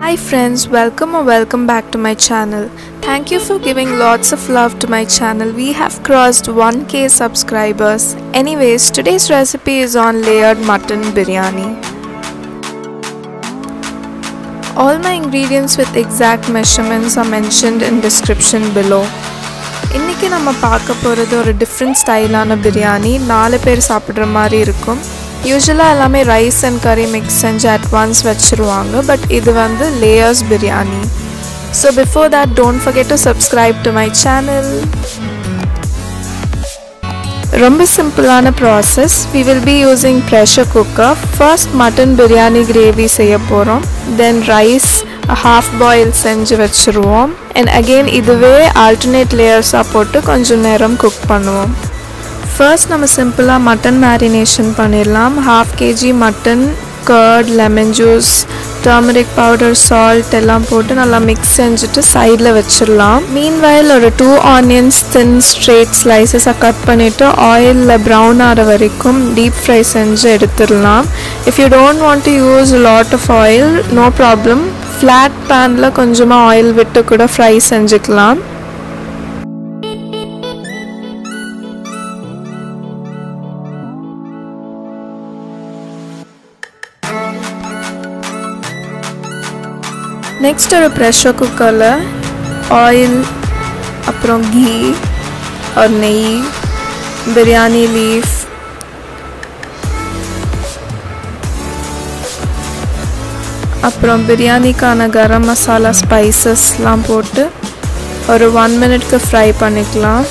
Hi friends, welcome or welcome back to my channel. Thank you for giving lots of love to my channel. We have crossed 1k subscribers. Anyways, today's recipe is on layered mutton biryani. All my ingredients with exact measurements are mentioned in description below. இன்றைக்கி நம்ம பார்க்க போகிறது ஒரு different ஸ்டைலான biryani நாலு பேர் சாப்பிட்ற மாதிரி இருக்கும் யூஸ்வலாக எல்லாமே ரைஸ் அண்ட் கறி மிக்ஸ் செஞ்சு அட்வான்ஸ் வச்சுருவாங்க பட் இது வந்து layers biryani so before that don't forget to subscribe to my channel ரொம்ப சிம்பிளான process we will be using pressure cooker first mutton biryani gravy செய்ய போகிறோம் தென் ரைஸ் ஹாஃப் பாயில் செஞ்சு வச்சுருவோம் அண்ட் அகெயின் இதுவே ஆல்டர்னேட் லேயர்ஸாக போட்டு கொஞ்சம் நேரம் குக் பண்ணுவோம் ஃபர்ஸ்ட் நம்ம சிம்பிளாக மட்டன் மேரினேஷன் பண்ணிடலாம் half KG mutton curd lemon juice turmeric powder salt எல்லாம் போட்டு நல்லா மிக்ஸ் செஞ்சுட்டு சைடில் வச்சிடலாம் மீன் வயல் ஒரு டூ ஆனியன்ஸ் தின் ஸ்ட்ரெயிட் ஸ்லைசஸாக கட் பண்ணிவிட்டு ஆயிலில் ப்ரௌன் ஆகிற வரைக்கும் டீப் ஃப்ரை செஞ்சு எடுத்துடலாம் if you don't want to use lot of oil no problem flat பேனில் கொஞ்சமாக ஆயில் விட்டு கூட ஃப்ரை செஞ்சுக்கலாம் நெக்ஸ்ட் ஒரு ப்ரெஷர் குக்கரில் ஆயில் அப்புறம் கீ ஒரு நெய் பிரியாணி லீஃப் அப்புறம் பிரியாணிக்கான கரம் மசாலா ஸ்பைசஸ்லாம் போட்டு ஒரு ஒன் மினிட்க்கு ஃப்ரை பண்ணிக்கலாம்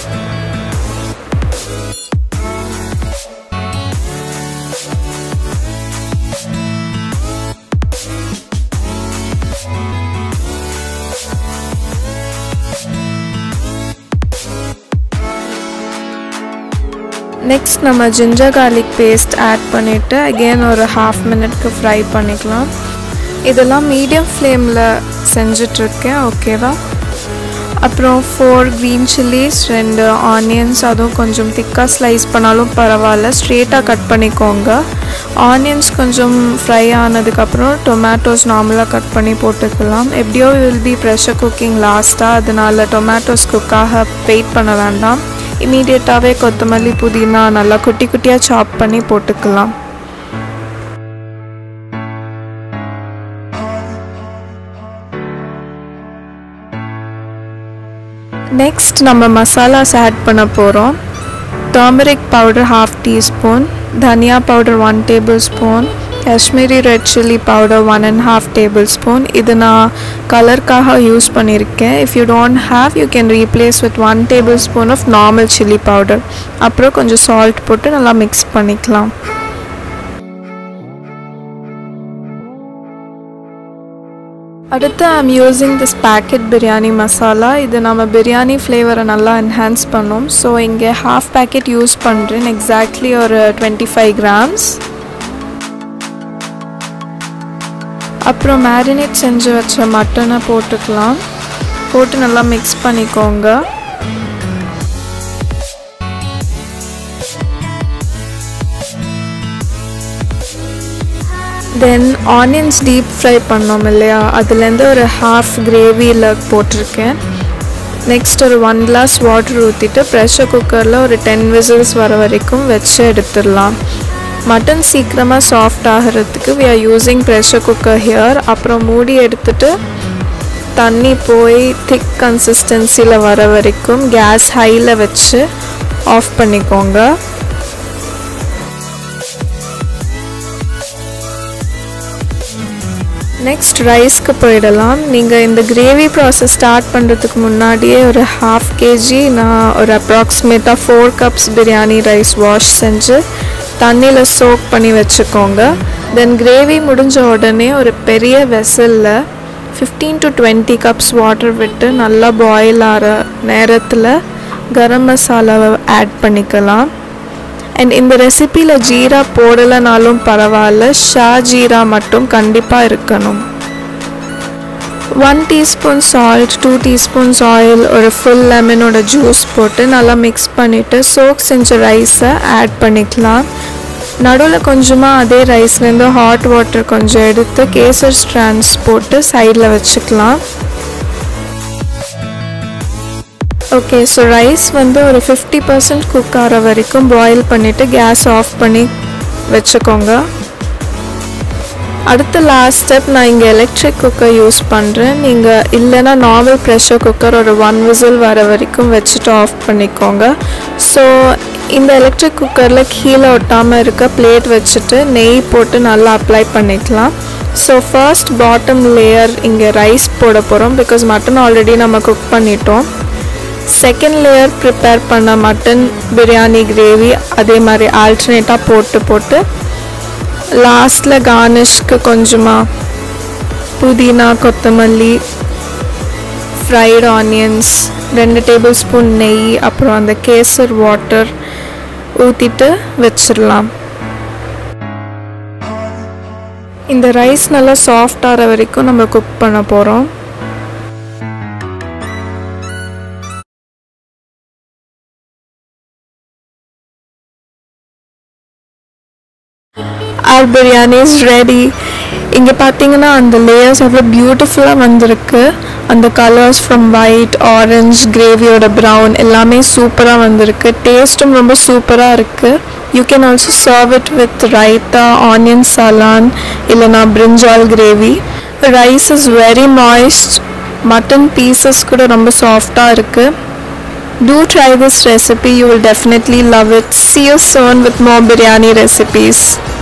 நெக்ஸ்ட் நம்ம ஜிஞ்சர் கார்லிக் பேஸ்ட் ஆட் பண்ணிவிட்டு அகெயின் ஒரு ஹாஃப் மினிட்க்கு ஃப்ரை பண்ணிக்கலாம் இதெல்லாம் மீடியம் ஃப்ளேமில் செஞ்சிட்ருக்கேன் ஓகேவா அப்புறம் ஃபோர் க்ரீன் சில்லிஸ் ரெண்டு ஆனியன்ஸ் அதுவும் கொஞ்சம் திக்காக ஸ்லைஸ் பண்ணாலும் பரவாயில்ல ஸ்ட்ரெயிட்டாக கட் பண்ணிக்கோங்க ஆனியன்ஸ் கொஞ்சம் ஃப்ரை ஆனதுக்கப்புறம் டொமேட்டோஸ் நார்மலாக கட் பண்ணி போட்டுக்கலாம் எப்படியோ வில் பி ப்ரெஷர் குக்கிங் லாஸ்ட்டாக அதனால் டொமேட்டோஸ் குக்காக வெயிட் பண்ண வேண்டாம் இமீடியட்டாகவே கொத்தமல்லி புதினா நல்லா குட்டி குட்டியாக சாப் பண்ணி போட்டுக்கலாம் நெக்ஸ்ட் நம்ம மசாலாஸ் ஆட் பண்ண போகிறோம் டர்மரிக் பவுடர் ஹாஃப் டீஸ்பூன் தனியா powder one tablespoon Kashmiri red chilli powder one and half tablespoon இது நான் கலருக்காக யூஸ் பண்ணியிருக்கேன் if you don't have you can replace with one tablespoon of normal chilli powder அப்புறம் கொஞ்சம் salt போட்டு நல்லா mix பண்ணிக்கலாம் அடுத்து I'm using this packet biryani masala இது நம்ம பிரியாணி ஃப்ளேவரை நல்லா என்ஹான்ஸ் பண்ணோம் ஸோ இங்கே ஹாஃப் பேக்கெட் யூஸ் பண்ணுறேன் எக்ஸாக்ட்லி ஒரு டுவெண்ட்டி ஃபைவ் கிராம்ஸ் அப்புறம் மேரினேட் செஞ்சு வச்ச மட்டனை போட்டுக்கலாம் போட்டு நல்லா மிக்ஸ் பண்ணிக்கோங்க தென் ஆனியன்ஸ் டீப் ஃப்ரை பண்ணோம் இல்லையா அதுலேருந்து ஒரு ஹாஃப் கிரேவியில் போட்டிருக்கேன் நெக்ஸ்ட் ஒரு ஒன் கிளாஸ் வாட்டர் ஊற்றிட்டு ப்ரெஷர் குக்கரில் ஒரு டென் விசில்ஸ் வர வரைக்கும் வச்சு எடுத்துடலாம் மட்டன் சீக்கிரமாக சாஃப்ட் ஆகிறதுக்கு we are using pressure cooker here அப்புறம் மூடி எடுத்துட்டு தண்ணி போய் திக் கன்சிஸ்டன்சியில் வர வரைக்கும் கேஸ் ஹையில் வச்சு ஆஃப் பண்ணிக்கோங்க நெக்ஸ்ட் ரைஸ்க்கு போயிடலாம் நீங்கள் இந்த கிரேவி ப்ராசஸ் ஸ்டார்ட் பண்ணுறதுக்கு முன்னாடியே ஒரு ஹாஃப் கேஜி நான் ஒரு அப்ராக்சிமேட்டாக four cups biryani rice wash செஞ்சு தண்ணியில் சோக் பண்ணி வச்சுக்கோங்க தென் கிரேவி முடிஞ்ச உடனே ஒரு பெரிய வெசலில் fifteen to twenty cups water விட்டு நல்லா பாயில் ஆகிற நேரத்தில் கரம் மசாலாவை ஆட் பண்ணிக்கலாம் அண்ட் இந்த ரெசிப்பியில் ஜீரா போடலைனாலும் பரவாயில்ல ஷா ஜீரா மட்டும் கண்டிப்பாக இருக்கணும் one teaspoon salt two teaspoons oil ஒரு ஃபுல் லெமனோட ஜூஸ் போட்டு நல்லா மிக்ஸ் பண்ணிவிட்டு சோக் செஞ்ச ரைஸை ஆட் பண்ணிக்கலாம் நடுவில் கொஞ்சமாக அதே ரைஸ்லேருந்து ஹாட் வாட்டர் கொஞ்சம் எடுத்து கேசர் ஸ்ட்ராண்ட்ஸ் போட்டு சைடில் வச்சுக்கலாம் ஓகே ஸோ ரைஸ் வந்து ஒரு ஃபிஃப்டி பர்சன்ட் குக் ஆகிற வரைக்கும் பாயில் பண்ணிவிட்டு கேஸ் ஆஃப் பண்ணி வச்சுக்கோங்க அடுத்த லாஸ்ட் ஸ்டெப் நான் இங்கே எலக்ட்ரிக் குக்கர் யூஸ் பண்ணுறேன் நீங்கள் இல்லைன்னா நார்மல் ப்ரெஷர் குக்கர் ஒரு ஒன் விசில் வர வரைக்கும் வச்சுட்டு ஆஃப் பண்ணிக்கோங்க ஸோ இந்த எலக்ட்ரிக் குக்கரில் கீழே ஒட்டாமல் இருக்க பிளேட் வச்சுட்டு நெய் போட்டு நல்லா அப்ளை பண்ணிக்கலாம் ஸோ ஃபர்ஸ்ட் பாட்டம் லேயர் இங்கே ரைஸ் போட போகிறோம் பிகாஸ் மட்டன் ஆல்ரெடி நம்ம குக் பண்ணிட்டோம் செகண்ட் லேயர் ப்ரிப்பேர் பண்ண மட்டன் பிரியாணி கிரேவி அதே மாதிரி ஆல்டர்னேட்டாக போட்டு போட்டு லாஸ்டில் கார்னிஷ்க்கு கொஞ்சமாக புதினா கொத்தமல்லி ஃப்ரைடு ஆனியன்ஸ் ரெண்டு டேபிள் ஸ்பூன் நெய் அப்புறம் அந்த கேசர் வாட்டர் ஊற்றிட்டு வச்சிடலாம் இந்த ரைஸ் நல்லா சாஃப்ட் ஆகிற வரைக்கும் நம்ம குக் பண்ண போகிறோம் ஆர் பிரியாணி இஸ் ரெடி இங்கே பார்த்தீங்கன்னா அந்த லேயர்ஸ் எவ்வளோ பியூட்டிஃபுல்லாக வந்திருக்கு அந்த கலர்ஸ் ஃப்ரம் ஒயிட் ஆரஞ்ச் கிரேவியோட ப்ரௌன் எல்லாமே சூப்பராக வந்திருக்கு டேஸ்ட்டும் ரொம்ப சூப்பராக இருக்குது you can also serve it with raita onion salan இல்லைனா brinjal gravy rice is very moist mutton pieces கூட ரொம்ப சாஃப்டாக இருக்குது Do try this recipe, you will definitely love it. See you soon with more biryani recipes.